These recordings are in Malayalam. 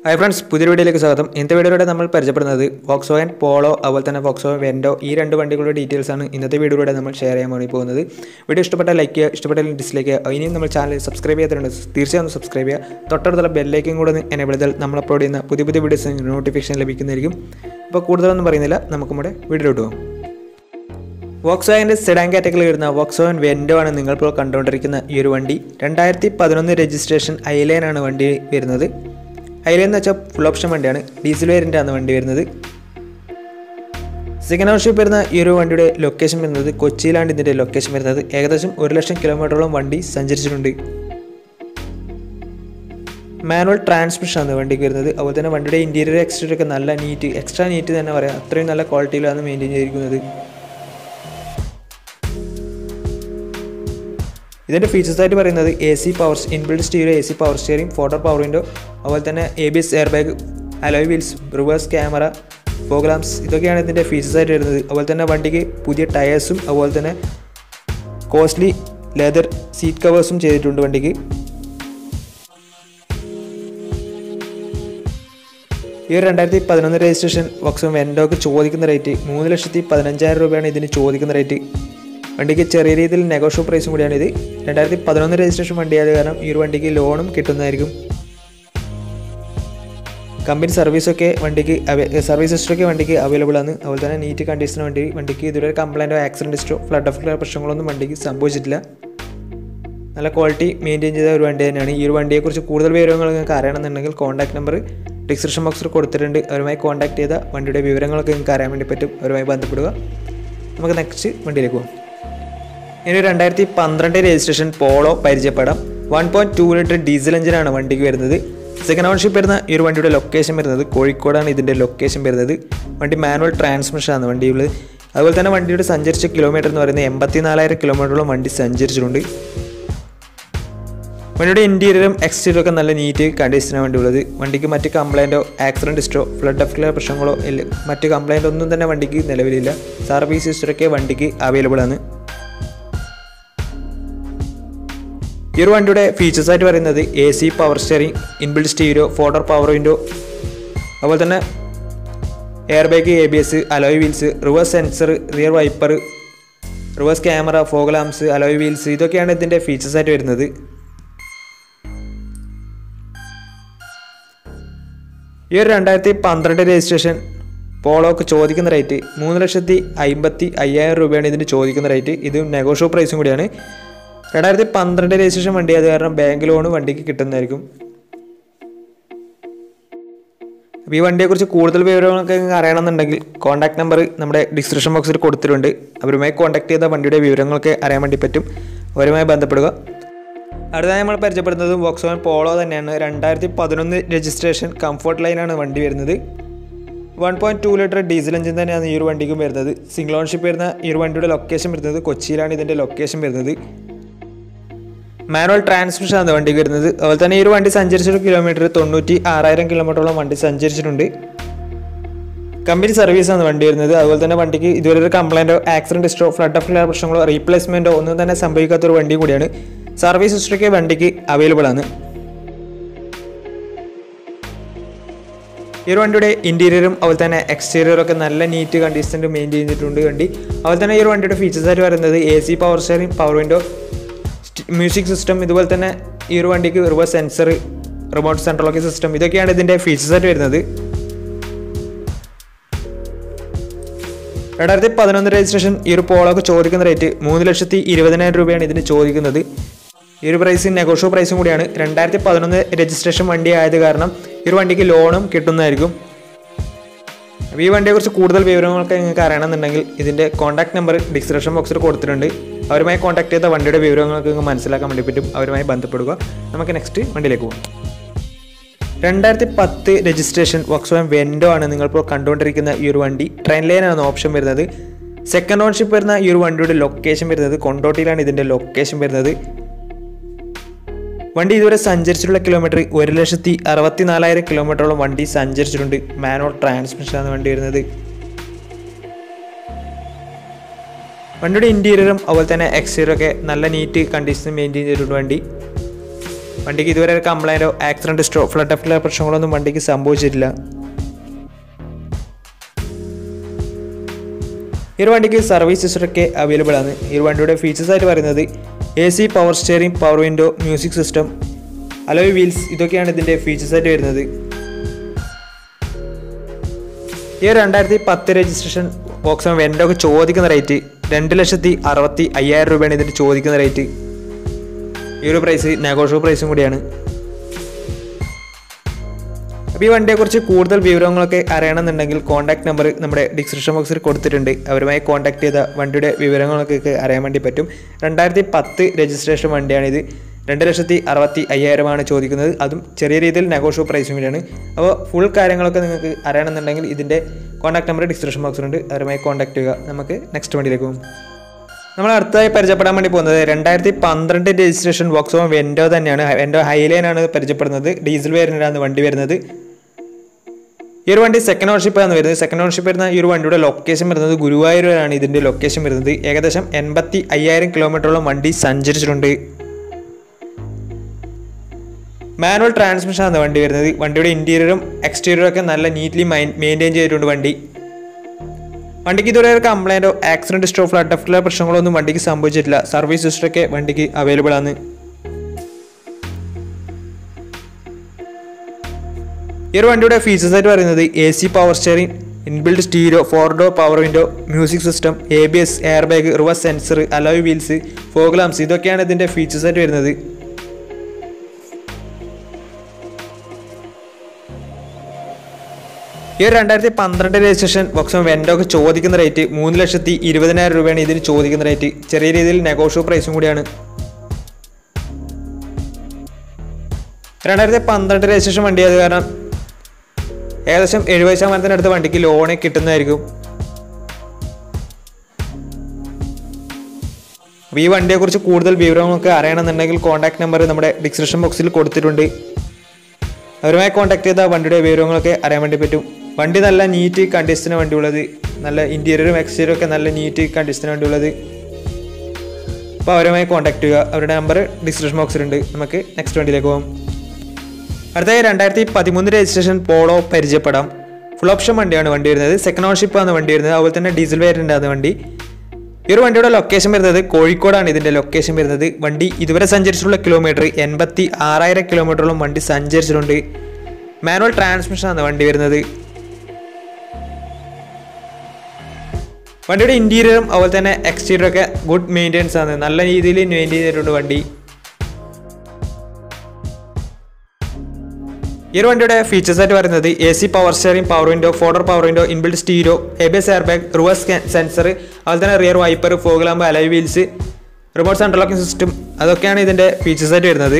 ഹായ് ഫ്രണ്ട്സ് പുതിയ വീഡിയോയിലേക്ക് സ്വാഗതം ഇന്നത്തെ വീഡിയോയിലൂടെ നമ്മൾ പരിചയപ്പെടുന്നത് വോക്സോഗൻ പോളോ അതുപോലെ തന്നെ വോക്സോഗൻ വെൻഡോ ഈ രണ്ട് വണ്ടികളുടെ ഡീറ്റെയിൽസ് ആണ് ഇന്നത്തെ വീഡിയോയിലൂടെ നമ്മൾ ഷെയർ ചെയ്യാൻ വേണ്ടി പോകുന്നത് വീഡിയോ ഇഷ്ടപ്പെട്ട ലൈക്ക് ചെയ്യുക ഇഷ്ടപ്പെട്ട ഡിസ്ലൈക്ക് ചെയ്യുക ഇനിയും നമ്മൾ ചാനൽ സബ്സ്ക്രൈബ് ചെയ്യാത്തതുണ്ട് തീർച്ചയായും ഒന്ന് സബ്സ്ക്രൈബ് ചെയ്യുക തൊട്ടടുത്തുള്ള ബെല്ലേക്കും കൂടെ എനേബിൾ ചെയ്താൽ നമ്മൾ അപ്ലോഡ് ചെയ്യുന്ന പുതിയ പുതിയ വീഡിയോസ് നോട്ടിഫിക്കേഷൻ ലഭിക്കുന്നതായിരിക്കും അപ്പോൾ കൂടുതലൊന്നും പറയുന്നില്ല നമുക്ക് നമ്മുടെ വീഡിയോയിലോട്ട് പോകാം വോക്സോഗൻ്റെ സെഡാൻ കാറ്റഗറിയിൽ വരുന്ന വോക്സോഗൻ വെൻഡോ ആണ് നിങ്ങളിപ്പോൾ കണ്ടുകൊണ്ടിരിക്കുന്ന ഈ ഒരു വണ്ടി രണ്ടായിരത്തി പതിനൊന്ന് രജിസ്ട്രേഷൻ ഐലൈൻ ആണ് വണ്ടി വരുന്നത് ഐലൈൻ എന്ന് വെച്ചാൽ ഫുൾ ഓപ്ഷൻ വണ്ടിയാണ് ഡീസൽ വേരിയൻ്റ് ആണ് വണ്ടി വരുന്നത് സെക്കൻഡ് ഓണർഷിപ്പ് വരുന്ന ഈ ഒരു വണ്ടിയുടെ ലൊക്കേഷൻ വരുന്നത് കൊച്ചിയിലാണ് ഇതിൻ്റെ ലൊക്കേഷൻ വരുന്നത് ഏകദേശം ഒരു ലക്ഷം കിലോമീറ്ററോളം വണ്ടി സഞ്ചരിച്ചിട്ടുണ്ട് മാനുവൽ ട്രാൻസ്മിഷൻ ആണ് വണ്ടിക്ക് വരുന്നത് അതുപോലെ തന്നെ വണ്ടിയുടെ ഇൻറ്റീരിയർ എക്സ്റ്റീരിയർ ഒക്കെ നല്ല നീറ്റ് എക്സ്ട്രാ നീറ്റ് തന്നെ പറയാം അത്രയും നല്ല ക്വാളിറ്റിയിലാണ് മെയിൻറ്റെയിൻ ചെയ്തിരിക്കുന്നത് ഇതിൻ്റെ ഫീച്ചേഴ്സ് ആയിട്ട് പറയുന്നത് A C power inbuilt stereo A C power steering four door power window അതുപോലെ തന്നെ A B S air bag alloy wheels reverse camera fog lamps ഇതൊക്കെയാണ് ഇതിൻ്റെ ഫീച്ചേഴ്സ് ആയിട്ട് വരുന്നത് അതുപോലെ തന്നെ വണ്ടിക്ക് പുതിയ ടയേഴ്സും അതുപോലെ തന്നെ കോസ്റ്റ്ലി ലെതർ സീറ്റ് കവേഴ്സും ചെയ്തിട്ടുണ്ട് വണ്ടിക്ക് ഈ ഒരു രണ്ടായിരത്തി പതിനൊന്ന് രജിസ്ട്രേഷൻ വക്സം വെൻഡോക്ക് ചോദിക്കുന്ന റേറ്റ് മൂന്ന് ലക്ഷത്തി പതിനഞ്ചായിരം രൂപയാണ് ഇതിന് ചോദിക്കുന്ന റേറ്റ് വണ്ടിക്ക് ചെറിയ രീതിയിൽ നെഗോഷ്യോ പ്രൈസും കൂടിയാണ് ഇത് രണ്ടായിരത്തി പതിനൊന്ന് രജിസ്ട്രേഷൻ വണ്ടിയായത് കാരണം ഈ ഒരു വണ്ടിക്ക് ലോണും കിട്ടുന്നതായിരിക്കും കമ്പനി സർവീസൊക്കെ വണ്ടിക്ക് സർവീസ് ഹിസ്റ്ററൊക്കെ വണ്ടിക്ക് അവൈലബിൾ ആണ് അതുപോലെ തന്നെ നീറ്റ് കണ്ടീഷൻ വണ്ടി വണ്ടിക്ക് ഇതുവരെ കംപ്ലൈൻറ്റോ ആക്സിഡൻറ്റ് ഹിസ്റ്ററോ ഫ്ലഡ് ഓഫ് പ്രശ്നങ്ങളൊന്നും വണ്ടിക്ക് സംഭവിച്ചിട്ടില്ല നല്ല ക്വാളിറ്റി മെയിൻറ്റെയിൻ ചെയ്ത ഒരു വണ്ടി തന്നെയാണ് ഈ ഒരു വണ്ടിയെക്കുറിച്ച് കൂടുതൽ വിവരങ്ങൾ നിങ്ങൾക്ക് അറിയണമെന്നുണ്ടെങ്കിൽ കോൺടാക്ട് നമ്പർ ഡിസ്ക്രിപ്ഷൻ ബോക്സിൽ കൊടുത്തിട്ടുണ്ട് അവരുമായി കോൺടാക്ട് ചെയ്ത വണ്ടിയുടെ വിവരങ്ങളൊക്കെ നിങ്ങൾക്ക് അറിയാൻ വേണ്ടി പറ്റും അവരുമായി ബന്ധപ്പെടുക നമുക്ക് നെക്സ്റ്റ് വണ്ടിയിലേക്ക് പോകാം ഇനി രണ്ടായിരത്തി പന്ത്രണ്ട് രജിസ്ട്രേഷൻ പോളോ പരിചയപ്പെടാം one point two litre diesel എഞ്ചിനാണ് വണ്ടിക്ക് വരുന്നത് സെക്കൻഡ് ഓണർഷിപ്പ് വരുന്ന ഈ ഒരു വണ്ടിയുടെ ലൊക്കേഷൻ വരുന്നത് കോഴിക്കോടാണ് ഇതിൻ്റെ ലൊക്കേഷൻ വരുന്നത് വണ്ടി മാനുവൽ ട്രാൻസ്മിഷനാണ് വണ്ടിയുള്ളത് അതുപോലെ തന്നെ വണ്ടിയുടെ സഞ്ചരിച്ച കിലോമീറ്റർ എന്ന് പറയുന്നത് എൺപത്തി നാലായിരം കിലോമീറ്ററോളം വണ്ടി സഞ്ചരിച്ചിട്ടുണ്ട് വണ്ടിയുടെ ഇൻറ്റീരിയറും എക്സ്റ്റീരിയറും ഒക്കെ നല്ല നീറ്റ് കണ്ടീഷനാണ് വണ്ടി ഉള്ളത് വണ്ടിക്ക് മറ്റ് കംപ്ലൈൻറ്റോ ആക്സിഡൻറ്റ് ഹിസ്റ്ററോ ഫ്ലഡ് ഓഫ് പ്രശ്നങ്ങളോ ഇല്ല മറ്റ് കംപ്ലൈൻറ്റ് ഒന്നും തന്നെ വണ്ടിക്ക് നിലവിലില്ല സർവീസ് ഹിസ്റ്ററൊക്കെ വണ്ടിക്ക് അവൈലബിൾ ആണ് ഈ ഒരു വണ്ടിയുടെ ഫീച്ചേഴ്സ് ആയിട്ട് പറയുന്നത് A C power steering inbuilt stereo four door power window അതുപോലെ തന്നെ air bag A B S alloy wheels reverse sensor rear wiper reverse camera fog lamps alloy wheels ഇതൊക്കെയാണ് ഇതിൻ്റെ ഫീച്ചേഴ്സ് ആയിട്ട് വരുന്നത് ഈ ഒരു രണ്ടായിരത്തി പന്ത്രണ്ട് രജിസ്ട്രേഷൻ പോളോക്ക് ചോദിക്കുന്ന റേറ്റ് മൂന്ന് ലക്ഷത്തി അമ്പത്തി അയ്യായിരം രൂപയാണ് ഇതിന് ചോദിക്കുന്ന റേറ്റ് ഇത് നെഗോഷ്യോ പ്രൈസും കൂടിയാണ് രണ്ടായിരത്തി പന്ത്രണ്ട് രജിസ്ട്രേഷൻ വണ്ടി അത് കാരണം ബാങ്ക് ലോൺ വണ്ടിക്ക് കിട്ടുന്നതായിരിക്കും അപ്പോൾ ഈ വണ്ടിയെക്കുറിച്ച് കൂടുതൽ വിവരങ്ങളൊക്കെ നിങ്ങൾക്ക് അറിയണമെന്നുണ്ടെങ്കിൽ കോൺടാക്ട് നമ്പർ നമ്മുടെ ഡിസ്ക്രിപ്ഷൻ ബോക്സിൽ കൊടുത്തിട്ടുണ്ട് അവരുമായി കോൺടാക്ട് ചെയ്ത വണ്ടിയുടെ വിവരങ്ങളൊക്കെ അറിയാൻ വേണ്ടി പറ്റും അവരുമായി ബന്ധപ്പെടുക അടുത്തതായി നമ്മൾ പരിചയപ്പെടുന്നത് വോക്സോൺ പോളോ തന്നെയാണ് രണ്ടായിരത്തി പതിനൊന്ന് രജിസ്ട്രേഷൻ കംഫർട്ട് ലൈനാണ് വണ്ടി വരുന്നത് one point two litre diesel engine തന്നെയാണ് ഈ ഒരു വണ്ടിക്കും വരുന്നത് സിംഗിൾ ഓൺഷിപ്പ് വരുന്ന ഈ ഒരു വണ്ടിയുടെ ലൊക്കേഷൻ വരുന്നത് കൊച്ചിയിലാണ് ഇതിൻ്റെ ലൊക്കേഷൻ വരുന്നത് മാനുവൽ ട്രാൻസ്മിഷൻ ആണ് വണ്ടിക്ക് വരുന്നത് അതുപോലെ തന്നെ ഈ ഒരു വണ്ടി സഞ്ചരിച്ചൊരു കിലോമീറ്റർ തൊണ്ണൂറ്റി ആറായിരം കിലോമീറ്ററോളം വണ്ടി സഞ്ചരിച്ചിട്ടുണ്ട് കമ്പനി സർവീസാണ് വണ്ടി വരുന്നത് അതുപോലെ തന്നെ വണ്ടിക്ക് ഇതുവരെ ഒരു കംപ്ലൈൻറ്റോ ആക്സിഡൻറ്റ് ഹിസ്റ്ററോ ഫ്ലഡ് ഓഫ് പ്രശ്നങ്ങളോ റീപ്ലേസ്മെൻറ്റോ ഒന്നും തന്നെ സംഭവിക്കാത്തൊരു വണ്ടി കൂടിയാണ് സർവീസ് ഹിസ്റ്ററൊക്കെ വണ്ടിക്ക് അവൈലബിൾ ആണ് ഈ ഒരു വണ്ടിയുടെ ഇൻറ്റീരിയറും അതുപോലെ തന്നെ എക്സ്റ്റീരിയറും ഒക്കെ നല്ല നീറ്റ് കണ്ടീഷനിൽ മെയിൻറ്റെയിൻ ചെയ്തിട്ടുണ്ട് വണ്ടി അതുപോലെ തന്നെ ഈ ഒരു വണ്ടിയുടെ ഫീച്ചേഴ്സ് ആയിട്ട് പറയുന്നത് A C power steering power window music system ഇതുപോലെ തന്നെ ഈ ഒരു വണ്ടിക്ക് reverse sensor remote central locking system ഇതൊക്കെയാണ് ഇതിൻ്റെ ഫീച്ചേഴ്സ് ആയിട്ട് വരുന്നത് രണ്ടായിരത്തി പതിനൊന്ന് രജിസ്ട്രേഷൻ ഈ ഒരു പോളോക്ക് ചോദിക്കുന്ന റേറ്റ് മൂന്ന് ലക്ഷത്തി ഇരുപതിനായിരം രൂപയാണ് ഇതിന് ചോദിക്കുന്നത് ഈ ഒരു പ്രൈസ് നെഗോഷ്യോ പ്രൈസും കൂടിയാണ് രണ്ടായിരത്തി പതിനൊന്ന് രജിസ്ട്രേഷൻ വണ്ടി ആയത് കാരണം ഈ ഒരു വണ്ടിക്ക് ലോണും കിട്ടുന്നതായിരിക്കും അപ്പോൾ ഈ വണ്ടിയെക്കുറിച്ച് കൂടുതൽ വിവരങ്ങളൊക്കെ നിങ്ങൾക്ക് അറിയണമെന്നുണ്ടെങ്കിൽ ഇതിൻ്റെ കോൺടാക്ട് നമ്പർ ഡിസ്ക്രിപ്ഷൻ ബോക്സിൽ കൊടുത്തിട്ടുണ്ട് അവരുമായി കോൺടാക്ട് ചെയ്ത വണ്ടിയുടെ വിവരങ്ങളൊക്കെ നിങ്ങൾക്ക് മനസ്സിലാക്കാൻ വേണ്ടി പറ്റും അവരുമായി ബന്ധപ്പെടുക നമുക്ക് നെക്സ്റ്റ് വണ്ടിയിലേക്ക് പോകാം രണ്ടായിരത്തി പത്ത് രജിസ്ട്രേഷൻ വർക്ക്സോം വെൻഡോ ആണ് നിങ്ങളിപ്പോൾ കണ്ടുകൊണ്ടിരിക്കുന്ന ഈ ഒരു വണ്ടി ട്രെയിൻ ലൈനാണ് ഓപ്ഷൻ വരുന്നത് സെക്കൻഡ് ഓൺഷിപ്പ് വരുന്ന ഈ ഒരു വണ്ടിയുടെ ലൊക്കേഷൻ വരുന്നത് കൊണ്ടോട്ടിയിലാണ് ഇതിൻ്റെ ലൊക്കേഷൻ വരുന്നത് വണ്ടി ഇതുവരെ സഞ്ചരിച്ചിട്ടുള്ള കിലോമീറ്റർ ഒരു ലക്ഷത്തി അറുപത്തി നാലായിരം കിലോമീറ്ററോളം വണ്ടി സഞ്ചരിച്ചിട്ടുണ്ട് മാനുവൽ ട്രാൻസ്മിഷനാണ് വണ്ടി വരുന്നത് വണ്ടിയുടെ ഇൻറ്റീരിയറും അതുപോലെ തന്നെ എക്സ്റ്റീരിയറും ഒക്കെ നല്ല നീറ്റ് കണ്ടീഷനിൽ മെയിൻറ്റെയിൻ ചെയ്തിട്ടുണ്ട് വണ്ടി വണ്ടിക്ക് ഇതുവരെ ഒരു കംപ്ലൈൻറ്റോ ആക്സിഡൻറ്റ് ഹിസ്റ്ററോ ഫ്ലഡ് എഫക്റ്റിലെ പ്രശ്നങ്ങളൊന്നും വണ്ടിക്ക് സംഭവിച്ചിട്ടില്ല ഈ ഒരു വണ്ടിക്ക് സർവീസ് ഹിസ്റ്ററൊക്കെ അവൈലബിൾ ആണ് ഈ ഒരു വണ്ടിയുടെ ഫീച്ചേഴ്സ് ആയിട്ട് പറയുന്നത് A C power steering power window music system alloy wheels ഇതൊക്കെയാണ് ഇതിൻ്റെ ഫീച്ചേഴ്സ് ആയിട്ട് വരുന്നത് ഈ ഒരു രണ്ടായിരത്തി പത്ത് രജിസ്ട്രേഷൻ വോക്സം വെൻഡോക്ക് ചോദിക്കുന്ന റേറ്റ് രണ്ട് ലക്ഷത്തി അറുപത്തി അയ്യായിരം രൂപയാണ് ഇതിൻ്റെ ചോദിക്കുന്ന റേറ്റ് ഈ ഒരു പ്രൈസ് നെഗോഷ്യബിൾ പ്രൈസും കൂടിയാണ് അപ്പോൾ ഈ വണ്ടിയെക്കുറിച്ച് കൂടുതൽ വിവരങ്ങളൊക്കെ അറിയണമെന്നുണ്ടെങ്കിൽ കോൺടാക്ട് നമ്പർ നമ്മുടെ ഡിസ്ക്രിപ്ഷൻ ബോക്സിൽ കൊടുത്തിട്ടുണ്ട് അവരുമായി കോൺടാക്ട് ചെയ്ത വണ്ടിയുടെ വിവരങ്ങളൊക്കെ അറിയാൻ വേണ്ടി പറ്റും രണ്ടായിരത്തി പത്ത് രജിസ്ട്രേഷൻ വണ്ടിയാണിത് രണ്ട് ലക്ഷത്തി അറുപത്തി അയ്യായിരമാണ് ചോദിക്കുന്നത് അതും ചെറിയ രീതിയിൽ നെഗോഷ്യബിൾ പ്രൈസും കൂടിയാണ് അപ്പോൾ ഫുൾ കാര്യങ്ങളൊക്കെ നിങ്ങൾക്ക് അറിയണമെന്നുണ്ടെങ്കിൽ ഇതിൻ്റെ കോൺടാക്ട് നമ്പർ ഡിസ്ക്രിപ്ഷൻ ബോക്സിലുണ്ട് അവരുമായി കോൺടാക്ട് ചെയ്യുക നമുക്ക് നെക്സ്റ്റ് വണ്ടിയിലേക്ക് പോകും നമ്മൾ അടുത്തതായി പരിചയപ്പെടാൻ വേണ്ടി പോകുന്നത് രണ്ടായിരത്തി പന്ത്രണ്ട് രജിസ്ട്രേഷൻ വോക്സോം വെൻഡോ തന്നെയാണ് വെൻഡോ ഹൈലൈൻ ആണ് പരിചയപ്പെടുന്നത് ഡീസൽ വേരിയൻ്റാണ് വണ്ടി വരുന്നത് ഈ ഒരു വണ്ടി സെക്കൻഡ് ഓണർഷിപ്പ് ആണ് വരുന്നത് സെക്കൻഡ് ഓണർഷിപ്പ് വരുന്ന ഈ ഒരു വണ്ടിയുടെ ലൊക്കേഷൻ വരുന്നത് ഗുരുവായൂരാണ് ഇതിൻ്റെ ലൊക്കേഷൻ വരുന്നത് ഏകദേശം എൺപത്തി അയ്യായിരം കിലോമീറ്ററോളം വണ്ടി സഞ്ചരിച്ചിട്ടുണ്ട് മാനുവൽ ട്രാൻസ്മിഷൻ ആണ് വണ്ടി വരുന്നത് വണ്ടിയുടെ ഇൻറ്റീരിയറും എക്സ്റ്റീരിയറും ഒക്കെ നല്ല നീറ്റ്ലി മെയിൻറ്റെയിൻ ചെയ്തിട്ടുണ്ട് വണ്ടി വണ്ടിക്ക് ഇതുവരെ ഒരു കംപ്ലൈൻറ്റോ ആക്സിഡൻറ്റ് ഹിസ്റ്റോ ഫ്ലഡ് എഫക്റ്റിലെ പ്രശ്നങ്ങളൊന്നും വണ്ടിക്ക് സംഭവിച്ചിട്ടില്ല സർവീസ് ഹിസ്റ്ററൊക്കെ വണ്ടിക്ക് അവൈലബിൾ ആണ് ഈ ഒരു വണ്ടിയുടെ ഫീച്ചേഴ്സ് ആയിട്ട് പറയുന്നത് A C power steering inbuilt stereo four door power window music system A B S air bag reverse sensor alloy wheels fog lamps ഇതൊക്കെയാണ് ഇതിൻ്റെ ഫീച്ചേഴ്സ് ആയിട്ട് വരുന്നത് ഈ ഒരു രണ്ടായിരത്തി പന്ത്രണ്ട് രജിസ്ട്രേഷൻ വോക്സം വെൻഡോക്ക് ചോദിക്കുന്ന റേറ്റ് മൂന്ന് ലക്ഷത്തി ഇരുപതിനായിരം രൂപയാണ് ഇതിന് ചോദിക്കുന്ന റേറ്റ് ചെറിയ രീതിയിൽ നെഗോഷ്യബിൾ പ്രൈസും കൂടിയാണ് രണ്ടായിരത്തി പന്ത്രണ്ട് രജിസ്ട്രേഷൻ വണ്ടി ആയത് കാരണം ഏകദേശം എഴുപത് ശതമാനത്തിനടുത്ത് വണ്ടിക്ക് ലോണ് കിട്ടുന്നതായിരിക്കും അപ്പോൾ ഈ വണ്ടിയെക്കുറിച്ച് കൂടുതൽ വിവരങ്ങളൊക്കെ അറിയണമെന്നുണ്ടെങ്കിൽ കോൺടാക്ട് നമ്പർ നമ്മുടെ ഡിസ്ക്രിപ്ഷൻ ബോക്സിൽ കൊടുത്തിട്ടുണ്ട് അവരുമായി കോൺടാക്ട് ചെയ്താൽ വണ്ടിയുടെ വിവരങ്ങളൊക്കെ അറിയാൻ വേണ്ടി പറ്റും വണ്ടി നല്ല നീറ്റ് കണ്ടീഷന് വണ്ടി ഉള്ളത് നല്ല ഇൻറ്റീരിയറും എക്സ്റ്റീരിയറും ഒക്കെ നല്ല നീറ്റ് കണ്ടീഷന് വണ്ടി ഉള്ളത് അപ്പോൾ അവരുമായി കോൺടാക്ട് ചെയ്യുക അവരുടെ നമ്പർ ഡിസ്ക്രിപ്ഷൻ ബോക്സിലുണ്ട് നമുക്ക് നെക്സ്റ്റ് വണ്ടിയിലേക്ക് പോകാം അടുത്തതായി രണ്ടായിരത്തി പതിമൂന്ന് രജിസ്ട്രേഷൻ പോളോ പരിചയപ്പെടാം ഫുൾ ഓപ്ഷൻ വണ്ടിയാണ് വണ്ടി വരുന്നത് സെക്കൻഡ് ഓണർഷിപ്പ് ആണ് വണ്ടി വരുന്നത് അതുപോലെ തന്നെ ഡീസൽ വേരിയൻ്റ് ആണ് വണ്ടി ഈ ഒരു വണ്ടിയുടെ ലൊക്കേഷൻ വരുന്നത് കോഴിക്കോടാണ് ഇതിൻ്റെ ലൊക്കേഷൻ വരുന്നത് വണ്ടി ഇതുവരെ സഞ്ചരിച്ചിട്ടുള്ള കിലോമീറ്റർ എൺപത്തി ആറായിരം കിലോമീറ്ററോളം വണ്ടി സഞ്ചരിച്ചിട്ടുണ്ട് മാനുവൽ ട്രാൻസ്മിഷൻ ആണ് വണ്ടി വരുന്നത് വണ്ടിയുടെ ഇൻറ്റീരിയറും അതുപോലെ തന്നെ എക്സ്റ്റീരിയറും ഒക്കെ ഗുഡ് മെയിൻ്റെനൻസ് ആണ് നല്ല രീതിയിൽ മെയിൻറ്റെയിൻ ചെയ്തിട്ടുണ്ട് വണ്ടി ഈ ഒരു വണ്ടിയുടെ ഫീച്ചേഴ്സ് ആയിട്ട് പറയുന്നത് A C power steering power window four door power window inbuilt stereo ABS air bag reverse sensor അതുപോലെ തന്നെ rear wiper fog lamp alloy wheels remote central locking system അതൊക്കെയാണ് ഇതിൻ്റെ ഫീച്ചേഴ്സ് ആയിട്ട് വരുന്നത്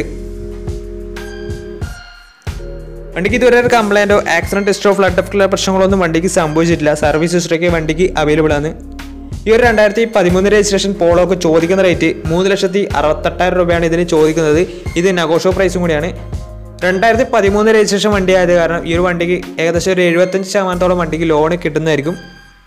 വണ്ടിക്ക് ഇതുവരെ ഒരു കംപ്ലൈൻറ്റോ ആക്സിഡൻറ്റ് ഹിസ്റ്ററോ ഫ്ലഡ് എഫക്റ്റിലെ പ്രശ്നങ്ങളൊന്നും വണ്ടിക്ക് സംഭവിച്ചിട്ടില്ല സർവീസ് ഹിസ്റ്ററൊക്കെ വണ്ടിക്ക് അവൈലബിൾ ആണ് ഈ ഒരു രണ്ടായിരത്തി പതിമൂന്ന് രജിസ്ട്രേഷൻ പോളോക്ക് ചോദിക്കുന്ന റേറ്റ് മൂന്ന് ലക്ഷത്തി അറുപത്തെട്ടായിരം രൂപയാണ് ഇതിന് ചോദിക്കുന്നത് ഇത് നഗോഷോ പ്രൈസും കൂടിയാണ് രണ്ടായിരത്തി പതിമൂന്ന് രജിസ്ട്രേഷൻ വണ്ടി ആയത് കാരണം ഈ ഒരു വണ്ടിക്ക് ഏകദേശം ഒരു എഴുപത്തഞ്ച് ശതമാനത്തോളം വണ്ടിക്ക് ലോൺ കിട്ടുന്നതായിരിക്കും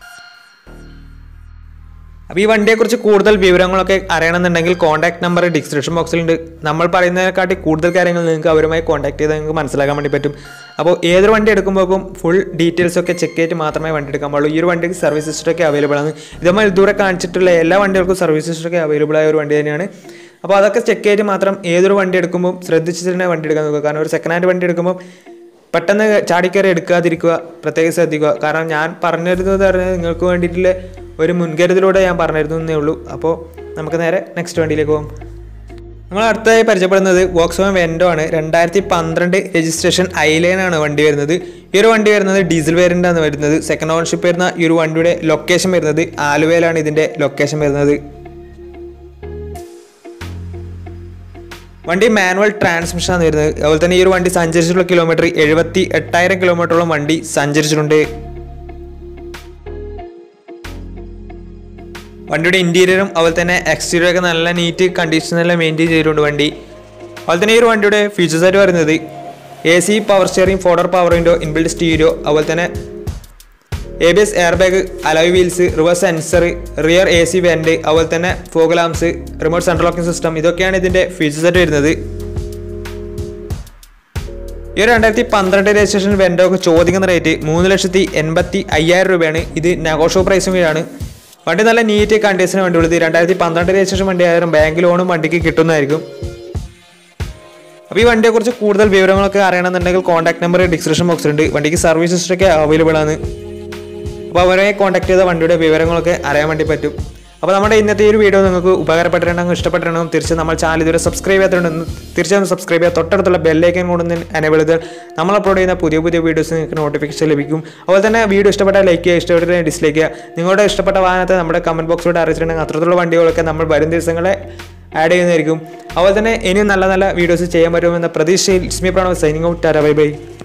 അപ്പോൾ ഈ വണ്ടിയെക്കുറിച്ച് കൂടുതൽ വിവരങ്ങളൊക്കെ അറിയണമെന്നുണ്ടെങ്കിൽ കോൺടാക്ട് നമ്പർ ഡിസ്ക്രിപ്ഷൻ ബോക്സിലുണ്ട് നമ്മൾ പറയുന്നതിനെക്കാട്ടി കൂടുതൽ കാര്യങ്ങൾ നിങ്ങൾക്ക് അവരുമായി കോൺടാക്ട് ചെയ്താൽ നിങ്ങൾക്ക് മനസ്സിലാക്കാൻ വേണ്ടി പറ്റും അപ്പോൾ ഏതൊരു വണ്ടി എടുക്കുമ്പോഴും ഫുൾ ഡീറ്റെയിൽസ് ഒക്കെ ചെക്ക് ചെയ്തിട്ട് മാത്രമേ വണ്ടി എടുക്കാൻ പാടുള്ളൂ ഈ ഒരു വണ്ടിക്ക് സർവീസ് ഹിസ്റ്ററൊക്കെ അവൈലബിൾ ആണ് ഇതുമായി ഇതുവരെ കാണിച്ചിട്ടുള്ള എല്ലാ വണ്ടികൾക്കും സർവീസ് ഹിസ്റ്ററൊക്കെ അവൈലബിൾ ആയ ഒരു വണ്ടി തന്നെയാണ് അപ്പോൾ അതൊക്കെ ചെക്ക് ചെയ്തിട്ട് മാത്രം ഏതൊരു വണ്ടി എടുക്കുമ്പോൾ ശ്രദ്ധിച്ചിട്ട് തന്നെ വണ്ടി എടുക്കാൻ നോക്കുക കാരണം ഒരു സെക്കൻഡ് ഹാൻഡ് വണ്ടി എടുക്കുമ്പോൾ പെട്ടെന്ന് ചാടിക്കയറി എടുക്കാതിരിക്കുക പ്രത്യേകം ശ്രദ്ധിക്കുക കാരണം ഞാൻ പറഞ്ഞിരുന്നത് പറഞ്ഞത് നിങ്ങൾക്ക് വേണ്ടിയിട്ടുള്ള ഒരു മുൻകരുതലൂടെ ഞാൻ പറഞ്ഞിരുന്നു എന്നേ ഉള്ളൂ അപ്പോൾ നമുക്ക് നേരെ നെക്സ്റ്റ് വണ്ടിയിലേക്ക് പോകാം നമ്മൾ അടുത്തതായി പരിചയപ്പെടുന്നത് വോക്സ്വാൻ വെൻഡോ ആണ് രണ്ടായിരത്തി പന്ത്രണ്ട് രജിസ്ട്രേഷൻ ഐലൈൻ ആണ് വണ്ടി വരുന്നത് ഈ ഒരു വണ്ടി വരുന്നത് ഡീസൽ വേരിയൻ്റ് ആണ് വരുന്നത് സെക്കൻഡ് ഓണർഷിപ്പ് വരുന്ന ഈ ഒരു വണ്ടിയുടെ ലൊക്കേഷൻ വരുന്നത് ആലുവയിലാണ് ഇതിൻ്റെ ലൊക്കേഷൻ വരുന്നത് വണ്ടി മാനുവൽ ട്രാൻസ്മിഷൻ ആണ് വരുന്നത് അതുപോലെ തന്നെ ഈ ഒരു വണ്ടി സഞ്ചരിച്ചിട്ടുള്ള കിലോമീറ്റർ എഴുപത്തി എട്ടായിരം കിലോമീറ്ററോളം വണ്ടി സഞ്ചരിച്ചിട്ടുണ്ട് വണ്ടിയുടെ ഇൻറ്റീരിയറും അതുപോലെ തന്നെ എക്സ്റ്റീരിയർ ഒക്കെ നല്ല നീറ്റ് കണ്ടീഷനെല്ലാം മെയിൻറ്റെയിൻ ചെയ്തിട്ടുണ്ട് വണ്ടി അതുപോലെ തന്നെ ഈ ഒരു വണ്ടിയുടെ ഫീച്ചേഴ്സ് ആയിട്ട് പറയുന്നത് A C power steering four door power window inbuilt stereo അതുപോലെ തന്നെ A B S air bag alloy wheels reverse sensor rear A C vent അതുപോലെ തന്നെ fog lamps remote central locking system ഇതൊക്കെയാണ് ഇതിൻ്റെ ഫീച്ചേഴ്സ് ആയിട്ട് വരുന്നത് ഈ ഒരു രണ്ടായിരത്തി പന്ത്രണ്ട് രജിസ്ട്രേഷൻ വെൻഡോക്ക് ചോദിക്കുന്ന റേറ്റ് മൂന്ന് ലക്ഷത്തി എൺപത്തി അയ്യായിരം രൂപയാണ് ഇത് നെഗോഷോ പ്രൈസും കൂടിയാണ് വണ്ടി നല്ല നീറ്റ് കണ്ടീഷന് വണ്ടി ഉള്ളത് രണ്ടായിരത്തി പന്ത്രണ്ട് രജിസ്ട്രേഷൻ വണ്ടി ആയാലും ബാങ്ക് ലോണും വണ്ടിക്ക് കിട്ടുന്നതായിരിക്കും അപ്പോൾ ഈ വണ്ടിയെക്കുറിച്ച് കൂടുതൽ വിവരങ്ങളൊക്കെ അറിയണമെന്നുണ്ടെങ്കിൽ കോൺടാക്ട് നമ്പർ ഡിസ്ക്രിപ്ഷൻ ബോക്സിലുണ്ട് വണ്ടിക്ക് സർവീസ് ഹിസ്റ്ററൊക്കെ അവൈലബിൾ ആണ് അപ്പോൾ അവരെ കോൺടാക്ട് ചെയ്ത വണ്ടിയുടെ വിവരങ്ങളൊക്കെ അറിയാൻ വേണ്ടി പറ്റും അപ്പോൾ നമ്മുടെ ഇന്നത്തെ ഈ ഒരു വീഡിയോ നിങ്ങൾക്ക് ഉപകാരപ്പെട്ടിട്ടുണ്ടെങ്കിൽ ഇഷ്ടപ്പെട്ടിട്ടുണ്ടെങ്കിൽ തീർച്ചയായും നമ്മൾ ചാനൽ ഇതുവരെ സബ്സ്ക്രൈബ് ചെയ്യാത്തതുകൊണ്ട് തീർച്ചയായും സബ്സ്ക്രൈബ് ചെയ്യുക തൊട്ടടുത്തുള്ള ബെല്ലൈക്കൻ കൊണ്ടൊന്ന് എനേബിൾ ചെയ്താൽ നമ്മൾ അപ്ലോഡ് ചെയ്യുന്ന പുതിയ പുതിയ വീഡിയോസ് നിങ്ങൾക്ക് നോട്ടിഫിക്കേഷൻ ലഭിക്കും അതുപോലെ തന്നെ വീഡിയോ ഇഷ്ടപ്പെട്ടാൽ ലൈക്ക് ചെയ്യുക ഇഷ്ടപ്പെട്ടാൽ ഡിസ്ലൈക്ക് ചെയ്യുക നിങ്ങളുടെ ഇഷ്ടപ്പെട്ട വാഹനത്തെ നമ്മുടെ കമൻറ്റ് ബോക്സിലൂടെ അറിയിച്ചിട്ടുണ്ടെങ്കിൽ അത്തരത്തിലുള്ള വണ്ടികളൊക്കെ നമ്മൾ വരും ദിവസങ്ങളെ ആഡ് ചെയ്യുന്നതായിരിക്കും അതുപോലെ തന്നെ ഇനിയും നല്ല നല്ല വീഡിയോസ് ചെയ്യാൻ പറ്റുമെന്ന പ്രതീക്ഷയിൽ is me Pranav signing out tata bye by